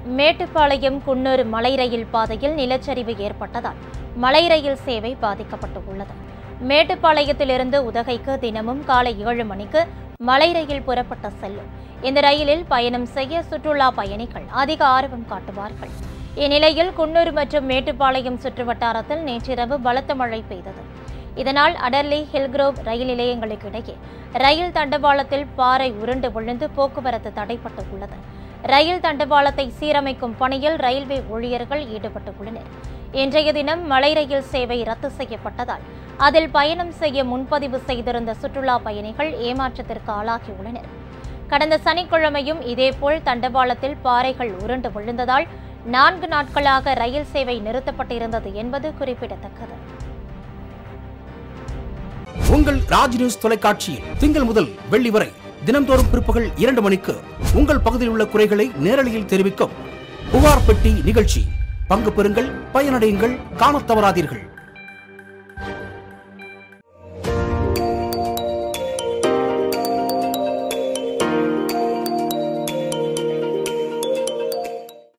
மேட்டுப்பாளையம் குன்னூர் மலை ரயில் பாதையில் நிலச்சரிவு ஏற்பட்டதால் மலை ரயில் சேவை பாதிக்கப்பட்டு உள்ளது மேட்டுப்பாளையத்திலிருந்து உதகைக்கு தினமும் காலை ஏழு மணிக்கு மலை ரயில் புறப்பட்டு செல்லும் இந்த ரயிலில் பயணம் செய்ய சுற்றுலா பயணிகள் அதிக ஆர்வம் காட்டுவார்கள் இந்நிலையில் குன்னூர் மற்றும் மேட்டுப்பாளையம் சுற்றுவட்டாரத்தில் நேற்றிரவு பலத்த மழை பெய்தது இதனால் அடர்லி ஹில்க்ரோவ் ரயில் நிலையங்களுக்கு இடையே ரயில் தண்டவாளத்தில் பாறை உருண்டு விழுந்து போக்குவரத்து தடைப்பட்டு உள்ளது ரயில் தண்டவாளத்தை சீரமைக்கும் பணியில் ரயில்வே ஊழியர்கள் ஈடுபட்டுள்ளனர் இன்றைய தினம் மலை ரயில் சேவை ரத்து செய்யப்பட்டதால் அதில் பயணம் செய்ய முன்பதிவு செய்திருந்த சுற்றுலா பயணிகள் ஏமாற்றத்திற்கு ஆளாகியுள்ளனர் கடந்த சனிக்கிழமையும் இதேபோல் தண்டவாளத்தில் பாறைகள் உருண்டு விழுந்ததால் நான்கு நாட்களாக ரயில் சேவை நிறுத்தப்பட்டிருந்தது என்பது குறிப்பிடத்தக்கது உங்கள் ராஜ் நியூஸ் தொலைக்காட்சியில் திங்கள் முதல் வெள்ளி வரை தினம்தோறும் பிற்பகல் இரண்டு மணிக்கு உங்கள் பகுதியில் உள்ள குறைகளை நேரலையில் தெரிவிக்கும் புகார் பெட்டி நிகழ்ச்சி பங்கு பெறுங்கள் பயனடையுங்கள் காணத் தவறாதீர்கள்